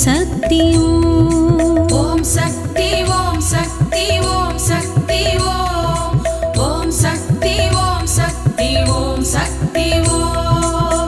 சக்தி ஓம் ஓம் சக்தி ஓம் சக்தி ஓம் சக்தி ஓம் ஓம் சக்தி ஓம் சக்தி ஓம் சக்தி ஓம்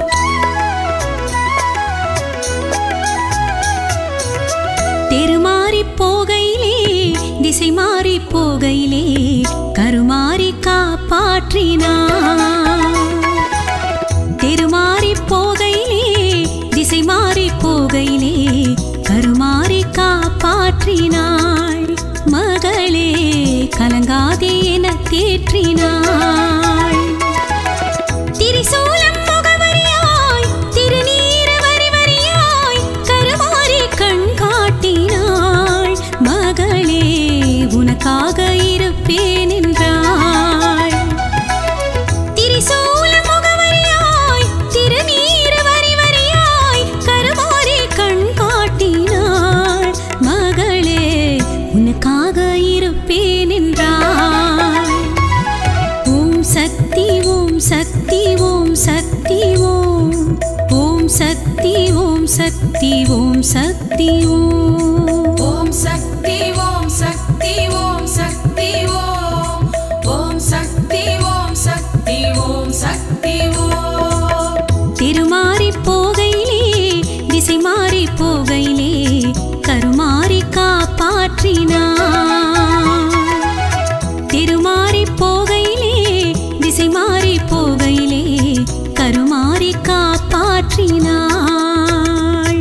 தெருமாறி போகையிலே திசை மாறி போகையிலே கருமாறி காப்பாற்றினார் தெருமாறி போகையிலே திசை மாறி போகையிலே கருமாறி காப்பாற்றினாள் மகளே கலங்காதே என தேற்றினாள் திரிசூலம் முகவரியாய் திருநீர வரி வரியாய் கருமாறி கண் காட்டினாள் மகளே உனக்காக இருப்பேன் என்றாள் திரிசூல முகவரியாய் திருநீர வரி வரியாய் கருமாறி கண் காட்டினாள் மகளே உனக்காக இருப்பேன் என்றாள் ஓம் சக்தி ஓம் சக்தி ஓம் சக்தி ஓம் ஓம் சக்தி ஓம் சக்தி ஓம் சக்தி ஓம் ஓம் சக்தி ஓம் சக்தி ஓம் சக்தி ஓம் ஓம் சக்தி ஓம் சக்தி ஓம் சக்தி ஓம் திருமாறி போகையிலே திசை மாறி போகையிலே கருமாறி காப்பாற்றினார் திருமாறி போகையிலே திசை மாறி போகையிலே கருமாறி காப்பாற்றினாள்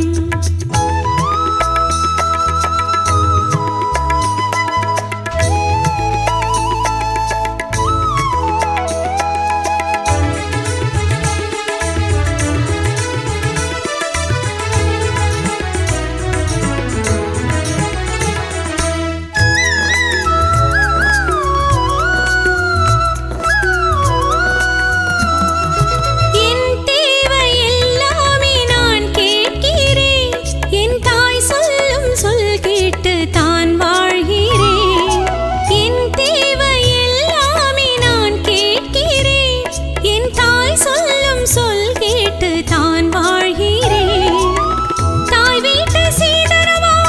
என் தேவை எல்லாமே நான் கேட்கிறேன் என் தாய் சொல்லும் சொல் கேட்டு தான் வாழ்கிறேன் என் தேவை எல்லாமே நான் கேட்கிறேன் என் தாய் சொல்லும் சொல் கேட்டு தான் வாழ்கிறேன் தாய் வீட்டு சீதனமாய்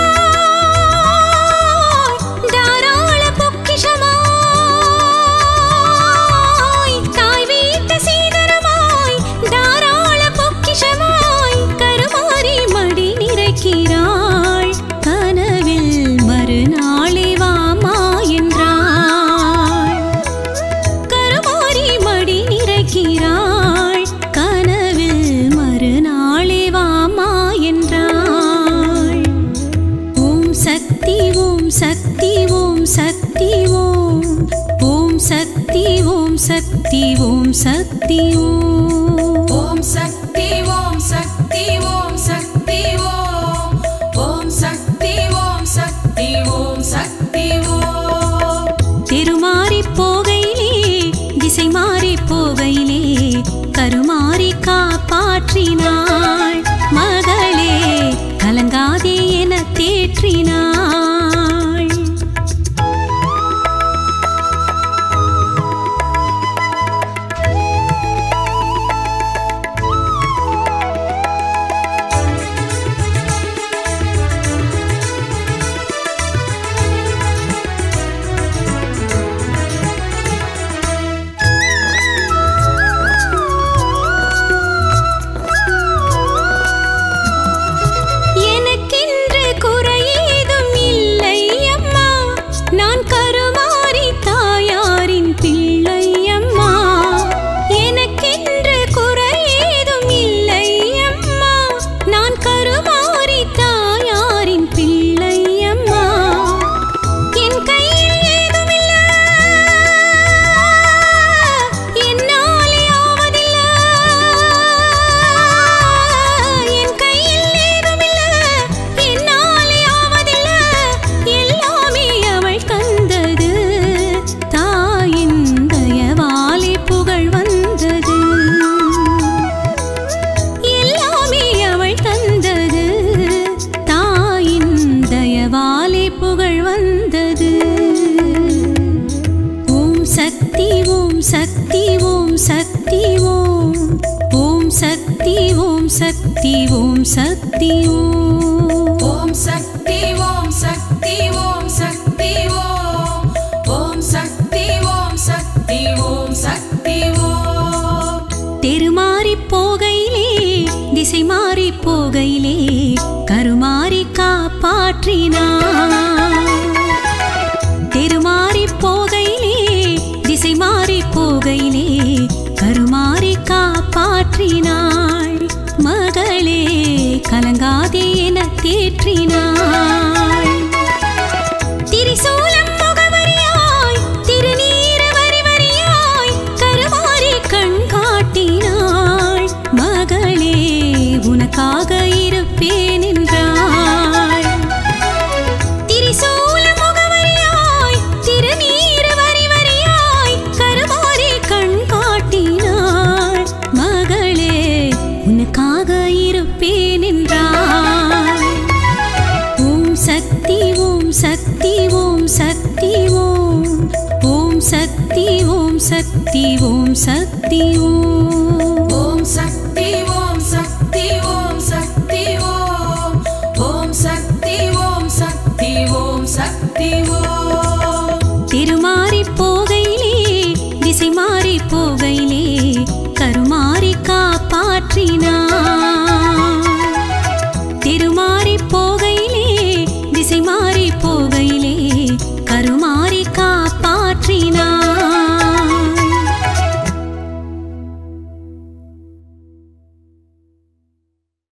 தாராள பொக்கிஷமாய் தாய் வீட்டு சீதனமாய் தாராள பொக்கிஷமாய் கருமாறி மடி நிறைக்கிறாள் கனவில் மறுநாளே வாமா என்றாள் கருமாறி மடி நிறைக்கிறாள் கனவில் மறுநாளே வாமா என்றாள் ஓம் சக்தி ஓம் சக்தி ஓம் சக்தி ஓம் ஓம் சக்தி ஓம் சக்தி ஓம் சக்தி ஓம் ஓம் சக்தி ஓம் சக்தி ஓம் சக்தி ஓம் ஓம் சக்தி ஓம் சக்தி ஓம் சக்தி ஓம் திருமாறி போகையிலே திசை மாறி போகையிலே கருமாறி காப்பாற்றினாள் மகளே கலங்காதே என தேற்றினாள் எனக்கென்று குறையேதும் இல்லை அம்மா நான் கருமாறி தாயாரின் பிள்ளை அம்மா எனக்கென்று குறையேதும் இல்லை அம்மா நான் கருமாறி தாயாரின் பிள்ளை அம்மா என் கையில் ஏதுமில்லை என்னாலே ஆவதில்லை என் கையில் ஏதுமில்லை என்னாலே ஆவதில்லை எல்லாமே அவள் தந்தது தாயின் தயவாலே புகழ் வந்தது எல்லாமே அவள் தந்தது தாயின் தயவாலே புகழ் வந்தது ஓம் சக்தி ஓம் சக்தி ஓம் சக்தி ஓம் ஓம் சக்தி ஓம் சக்தி ஓம் சக்தி ஓம் போகையிலே கருமாறி காப்பாற்றினாள் மகளே கலங்காதே என தேற்றினாள் திரிசூலம் முகவரியாய் திருநீர வரி வரியாய் கருமாறி கண் காட்டினாள் மகளே உனக்காக இருப்பேன் என்றாள் திரிசூல முகவரியாய் திருநீர வரி வரியாய் கருமாறி கண் காட்டினாள் மகளே உனக்காக இருப்பேன் என்றாள் ஓம் சக்தி ஓம் சக்தி ஓம் சக்தி ஓம் ஓம் சக்தி ஓம் சக்தி ஓம் சக்தி ஓம்